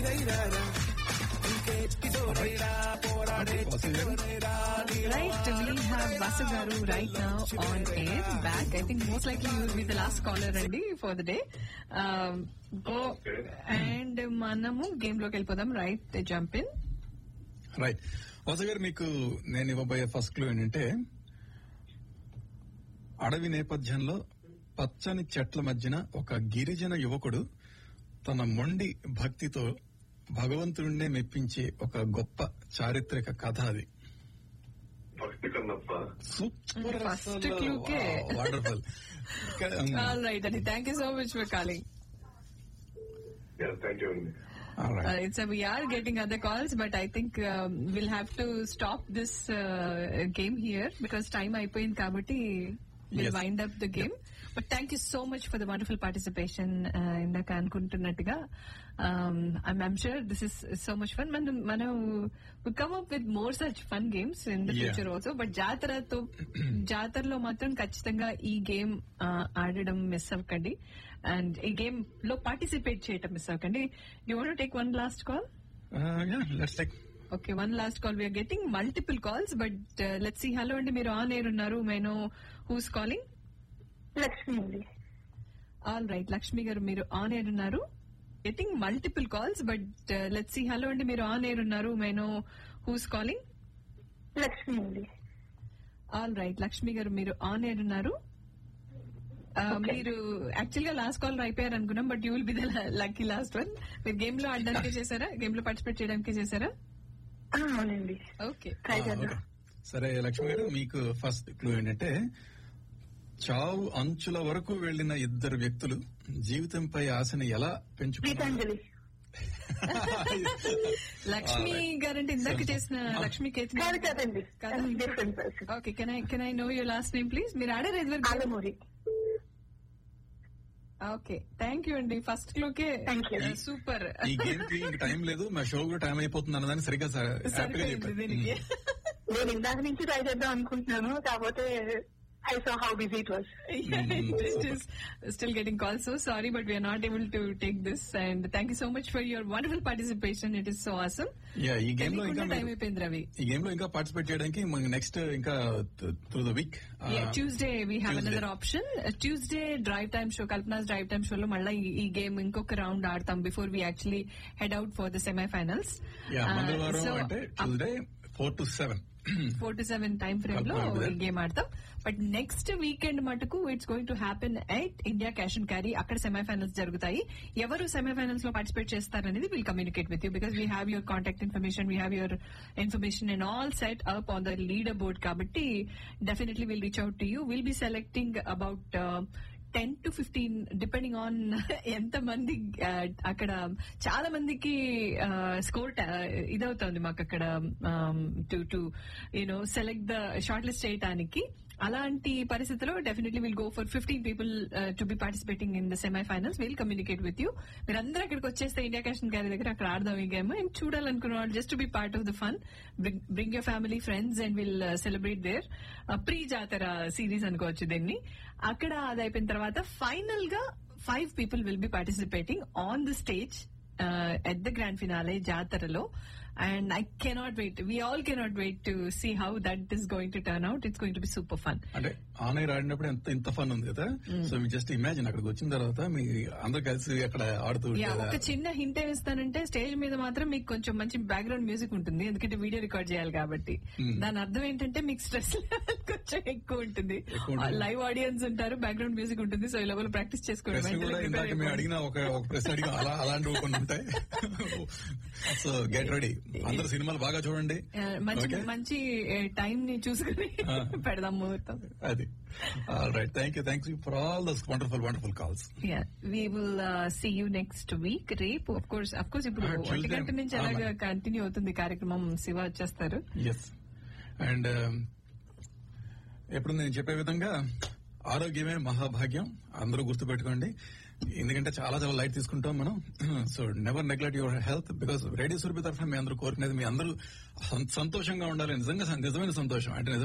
Right, we have Vasu Garu right now on air, back. I think most likely you will be the last caller, Randy, for the day. Um, go and మనము game లోకి వెళ్ళిపోదాం right jump in right వస గారు మీకు నేను ఇవ్వబోయే first clue ఏంటంటే అడవి నేపథ్యంలో పచ్చని చెట్ల మధ్యన ఒక గిరిజన యువకుడు తన మొండి భక్తితో భగవంతుడినే మెప్పించే ఒక గొప్ప చారిత్రక కథ అది భక్తి కన్నప్ప సూపర్ First clue కే. వండర్ఫుల్ ఆల్ రైట్ అండి thank you so much for calling thank you అండి Uh, it's a, we are getting other calls, but I think um, we'll have to stop this uh, game here because time అయిపోయింది కాబట్టి we'll Yes. wind up the game. But thank you so much for the wonderful participation. Uh, ఇందాక అనుకుంటున్నట్టుగా um, I'm, I'm sure this is so much fun. మనం మనం we come up with more such fun games in the Yeah. future also. But జాతరతో జాతరలో మాత్రం ఖచ్చితంగా ఈ game ఆడడం miss అవ్వకండి and ఈ గేమ్ లో పార్టిసిపేట్ చేయటం మిస్ అవ్వకండి you want take one last call let's take okay one last call we're getting multiple calls but let see hello అండి మీరు ఆన్ ఎయిర్ ఉన్నారు మేనో హూస్ కాలింగ్ లక్ష్మి అండి ఆల్ రైట్ లక్ష్మి గారు మీరు ఆన్ ఎయిర్ ఉన్నారు getting multiple calls but let see hello అండి మీరు on air ఉన్నారు మేనో హూస్ కాలింగ్ లక్ష్మి అండి ఆల్ రైట్ లక్ష్మి గారు మీరు ఆన్ ఎయిర్ ఉన్నారు ఆ, మీరు యాక్చువల్ గా లాస్ట్ కాల్ అయిపోయారు అనుకున్నాం but you will be the lucky last one మీరు గేమ్ లో ఆడడానికి చేశారా గేమ్ లో పార్టిసిపేట్ చేయడానికి చేశారా ఆ, అవునండి ఓకే ట్రై చేద్దాం సరే లక్ష్మి గారు మీకు ఫస్ట్ క్లూ ఏంటంటే చావు అంచుల వరకు వెళ్లిన ఇద్దరు వ్యక్తులు జీవితంపై ఆశని ఎలా పెంచుకున్నారు గీతాంజలి లక్ష్మి గారంటే ఇందాక చేసిన లక్ష్మి కేత్ కాదు కదండి కదా? Different person okay can I can I know your last name please మీరు ఆడారు ఎదురు ఆలమూరి ఓకే థ్యాంక్ యూ అండి ఫస్ట్ క్లోకే Thank you. సూపర్ ఈ గేమ్ కి ఇంక టైం లేదు మా షో కూడా టైం అయిపోతుంది అన్నదాన్ని సరిగ్గా హ్యాపీగా సరిపోయింది దీనికి చెప్పారు నేను ఇందాక నుంచి ట్రై చేద్దాం అనుకుంటున్నాను కాకపోతే I saw how busy it was it is still getting calls. So sorry, but we are not able to take this. And thank you so much for your wonderful participation. It is so awesome. Yeah ఈ game లో ఇంకా తెలియకుండా time మీరు- అయిపోయింది రవి ఈ game లో ఇంకా participate చేయడానికి నెక్స్ట్ ఇంకా through the week Yeah, Tuesday we have Tuesday. another option. Uh, Tuesday drive time show, Kalpana's drive time show లో మళ్ళీ ఈ- ఈ గేమ్ ఇంకొక రౌండ్ ఆడతాం before we actually head out for the semi finals yeah మంగళవారం అంటే Tuesday four to seven four to seven time frame లో Kalpana will be ఈ గేమ్ ఆడతాం బట్ నెక్స్ట్ వీకెండ్ మటుకు it's going to happen at India cash and carry అక్కడ semifinals జరుగుతాయి ఎవరు semifinals లో పార్టిసిపేట్ చేస్తారనేది will communicate with you because we have your contact information we have your information and all set up on the leader board కాబట్టి definitely will reach out to you will be selecting about ten to fifteen depending on ఎంత మంది ఆ, అక్కడ చాలా మందికి score ఇదవుతుంది మాకు అక్కడ to to you know select the short list చేయడానికి అలాంటి పరిస్థితిలో definitely will go for fifteen people to be participating in the semi finals will communicate with you మీరందరూ అక్కడికి వచ్చేస్తే ఇండియా క్యాషన్ గారి దగ్గర అక్కడ ఆడదాం ఈ గేమ్ అండ్ చూడాలనుకున్న వాళ్ళు just be part of the fun bring your family friends and will celebrate there pre jatara series అనుకోవచ్చు దీన్ని అక్కడ అది అయిపోయిన తర్వాత ఫైనల్ గా five people will be participating on the stage at the grand finale జాతరలో and I cannot wait we all cannot wait to see how that is going to turn out it's going to be super fun అంటే on air ఆడినప్పుడు ఎంత ఇంత fun ఉంది కదా so మీ just imagine అక్కడికి వచ్చిన తర్వాత మీ అందరు కలిసి అక్కడ ఆడుతూ యా ఉంటారా? ఒక చిన్న హింట్ ఏమిస్తానంటే స్టేజ్ మీద మాత్రం మీకు కొంచెం మంచి బ్యాక్గ్రౌండ్ మ్యూజిక్ ఉంటుంది ఎందుకంటే వీడియో రికార్డ్ చేయాలి కాబట్టి Hmm. దాని అర్థం ఏంటంటే మీకు స్ట్రెస్ కొంచెం ఎక్కువ ఉంటుంది ఎక్కువ ఉంటుంది. లైవ్ ఆడియన్స్ ఉంటారు బ్యాక్గ్రౌండ్ మ్యూజిక్ ఉంటుంది సో ఈ లోపల ప్రాక్టీస్ చేసుకోవడం ప్రశ్న కూడా వెంటనే ఇందాక prepare మేము అయిపోండి. అడిగిన ఒక ఒక ప్రశ్న అడిగిన అలా అలాంటివి కొన్ని ఉంటాయి సో గెట్ రెడీ అందరు సినిమాలు బాగా చూడండి ఆ, మంచి Okay? మంచి టైం ని చూసుకుని Ah. పెడదాం ముహూర్తం అది right thank you thanks you for all these wonderful wonderful calls yeah we will see you next week రేపు అఫ్ కోర్స్ అఫ్ కోర్స్ ఇప్పుడు Ah, ఒంటి Tuesday. గంట నుంచి Ah, అలాగా man. కంటిన్యూ అవుతుంది కార్యక్రమం శివ వచ్చేస్తారు ఎస్ అండ్ ఎప్పుడు నేను చెప్పే విధంగా ఆరోగ్యమే మహాభాగ్యం అందరూ గుర్తుపెట్టుకోండి ఎందుకంటే చాలా చాలా లైట్ తీసుకుంటాం మనం so never neglect your health because radio Surabhi తరఫున మీ అందరూ కోరుకునేది మీ అందరూ సం- సంతోషంగా ఉండాలి నిజంగా సం- నిజమైన సంతోషం అంటే నిజమైన